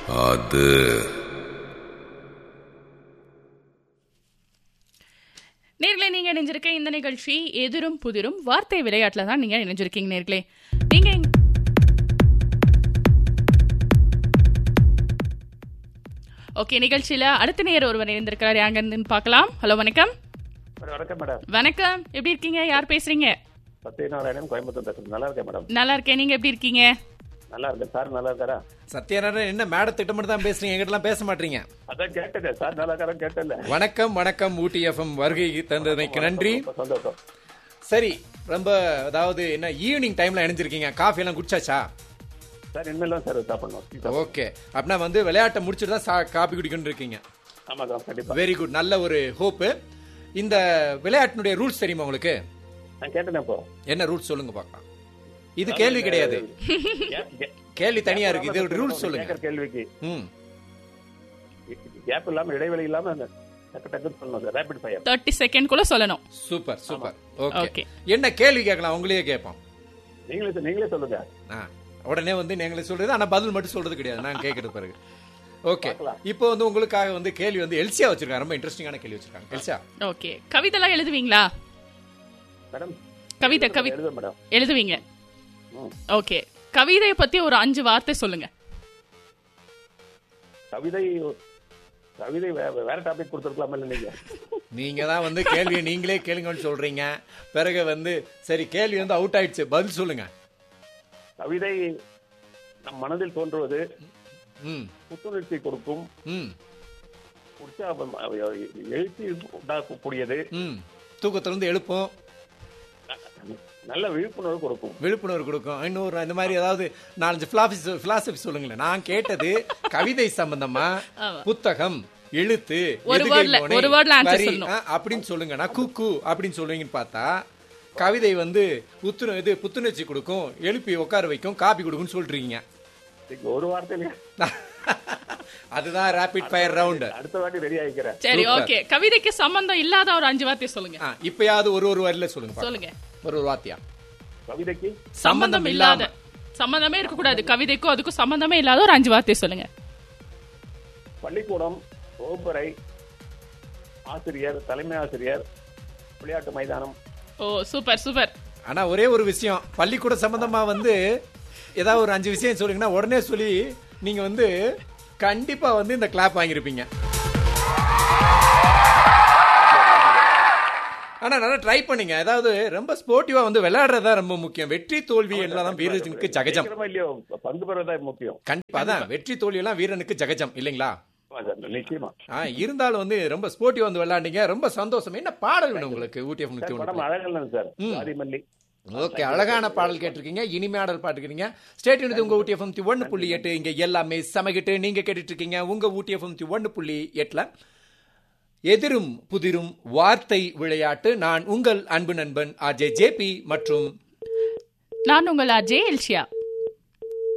அது நேர்களே நீங்க இணைஞ்சிருக்க இந்த நிகழ்ச்சி எதிரும் புதிரும் வார்த்தை விளையாட்டுல தான் நீங்க இணைஞ்சிருக்கீங்க நேர்களே நீங்க இங்க- ஓகே நிகழ்ச்சியில அடுத்த நேர் ஒருவர் இணைந்திருக்கிறார் யாங்க இருந்துன்னு பார்க்கலாம் ஹலோ வணக்கம் மேடம் வணக்கம் மேடம் வணக்கம் எப்படி இருக்கீங்க யார் பேசுறீங்க சத்யநாராயணன் கோயம்புத்தூர் பேசுறேன் நல்லா இருக்கேன் மேடம் நல்லா இருக்கேன் நீங்க எப்படி இருக்கீங்க நல்லா இருக்கேன் சார் நல்லா இருக்காரா சத்யநாராயணன் என்ன மேடத்திட்ட மட்டும் தான் பேசுறீங்க எங்கிட்டலாம் பேச மாட்டீங்க அதான் கேட்டேன் சார் நல்லா இருக்காரா கேட்டல வணக்கம் வணக்கம் ஊட்டி எஃப்எம் வருகை தந்தமைக்கு நன்றி ரொம்ப சந்தோஷம் சரி ரொம்ப அதாவது என்ன ஈவினிங் டைம்ல இணைஞ்சிருக்கீங்க காஃபி எல்லாம் குடிச்சாச்சா சார் இனிமேல் தான் சார் சாப்பிடணும் ஓகே அப்படின்னா வந்து விளையாட்டை முடிச்சுட்டு தான் சா- காபி குடிக்கணும் இருக்கீங்க ஆமா சார் கண்டிப்பா வெரி குட் நல்ல ஒரு ஹோப்பு இந்த விளையாட்டினுடைய ரூல்ஸ் தெரியுமா உங்களுக்கு நான் கேட்டேன் இப்போ என்ன ரூல்ஸ் சொல்லுங்க பார்க்கலாம் இது கேள்வி கிடையாது கேப்- கேப்- கேள்வி தனியா இருக்கு இது ரூல்ஸ் சொல்லுங்க கேட்கற கேள்விக்கு ம் கேப் இல்லாம இடைவெளி இல்லாம அந்த டக்கு டக்குன்னு சொல்லணும் sir rapid fire thirty second குள்ள சொல்லணும் சூப்பர் சூப்பர் ஓகே Okay. என்ன கேள்வி கேட்கலாம் உங்களையே கேட்போம் நீங்களே சொ- நீங்களே சொல்லுங்க ஆ உடனே வந்து நீங்களே சொல்றது ஆனா பதில் மட்டும் சொல்றது கிடையாது நான் கேட்கறது பிறகு ஓகே பார்க்கலாம். இப்போ வந்து உங்களுக்காக வந்து கேள்வி வந்து எல்சியா வச்சிருக்காங்க ரொம்ப இன்ட்ரெஸ்டிங்கான கேள்வி வச்சிருக்காங்க எல்சியா ஓகே கவிதைலாம் எழுதுவீங்களா மேடம் கவிதை கவி எழுத மேடம் எழுதுவீங்க ம். ஓகே கவிதையை பத்தி ஒரு அஞ்சு வார்த்தை சொல்லுங்க கவிதை கவிதை வே- வேற டாபிக் கொடுத்துருக்கலாமா இல்ல நீங்க நீங்க தான் வந்து கேள்வியை நீங்களே கேளுங்கன்னு சொல்றீங்க பிறகு வந்து சரி கேள்வி வந்து அவுட் ஆயிடுச்சு பதில் சொல்லுங்க கவிதை நம் மனதில் தோன்றுவது ம் புத்துணர்ச்சி கொடுக்கும் ம் உற்சாகம் எழுச்சி உண்டாக்கக்கூடியது ம் தூக்கத்திலிருந்து எழுப்போம் நல்ல விழிப்புணர்வு கொடுக்கும் விழிப்புணர்வு கொடுக்கும் இன்னொரு இந்த மாதிரி ஏதாவது நாலஞ்சு பிலாசபி பிலாசபி சொல்லுங்களேன் நான் கேட்டது கவிதை சம்பந்தமா ஆமா. புத்தகம் எழுத்து ஒரு எதுகை wordல- மோனை, ஒரு wordல answer வரி, சொல்லணும். ஆ, அப்படின்னு சொல்லுங்க நான் குக்கு அப்படின்னு சொல்லுவீங்கன்னு பார்த்தா கவிதை வந்து புத்துண இது புத்துணர்ச்சி கொடுக்கும் எழுப்பி உட்கார வைக்கும் காப்பி கொடுக்கும்னு சொல்றீங்க நீங்க ஒரு வார்த்தையில அதுதான் ரேபிட் ஃபயர் ரவுண்ட் அடுத்த வாட்டி ரெடி ஆகிக்கிறேன் சரி Super. ஓகே கவிதைக்கு சம்பந்தம் இல்லாத ஒரு அஞ்சு வார்த்தை சொல்லுங்க இப்பயாவது ஒரு ஒரு வரியில சொல்லுங்க பார்க்கலாம். சொல்லுங்க ஒரு ஒரு வார்த்தையா கவிதைக்கு சம்பந்தம் இல்லாத சம்பந்தமே இருக்க கூடாது கவிதைக்கும் அதுக்கும் சம்பந்தமே இல்லாத ஒரு அஞ்சு வார்த்தை சொல்லுங்க பள்ளிக்கூடம் வகுப்பறை ஆசிரியர் தலைமை ஆசிரியர் விளையாட்டு மைதானம் ஓ சூப்பர் சூப்பர் ஆனா ஒரே ஒரு விஷயம் பள்ளிக்கூட சம்பந்தமா வந்து ஏதாவது ஒரு அஞ்சு விஷயம் சொல்லுங்கன்னா உடனே சொல்லி நீங்க வந்து கண்டிப்பா வந்து இந்த கிளாப் வாங்கியிருப்பீங்க ஆனா நல்லா ட்ரை பண்ணீங்க அதாவது ரொம்ப ஸ்போர்ட்டிவா வந்து விளையாடுறதா ரொம்ப முக்கியம் வெற்றி தோல்வி எல்லாம் வீரனுக்கு ஜகஜம் ஜெயிக்கிறோமோ இல்லையோ பங்கு பெறுவதா முக்கியம் கண்டிப்பா தான் வெற்றி தோல்வி எல்லாம் வீரனுக்கு ஜகஜம் இல்லைங்களா ஆமா சார், நிச்சயமா ஆ இருந்தாலும் வந்து ரொம்ப ஸ்போர்ட்டிவா வந்து விளையாண்டீங்க ரொம்ப சந்தோஷம் என்ன பாடல் வேணும் உங்களுக்கு ஊட்டி எஃப் நூத்தி சார், ஒண்ணு படம் அழகல் சார் ஜாதி மல்லி ஓகே அழகான பாடல் கேட்டிருக்கீங்க இனிமையாடல் பாட்டுக்கிறீங்க ஸ்டேட் யூனிட் உங்க ஊட்டி எஃப்எம் ஒன்னு புள்ளி எட்டு இங்க எல்லாமே சமகிட்டு நீங்க கேட்டுட்டு இருக்கீங்க உங்க ஊட்டி எஃப்எம் ஒன்னு புள்ளி எட்டுல எதிரும் புதிரும் வார்த்தை விளையாட்டு நான் உங்கள் அன்பு நண்பன் அஜய் ஜேபி மற்றும் நான் உங்கள் அஜய் எல்ஷியா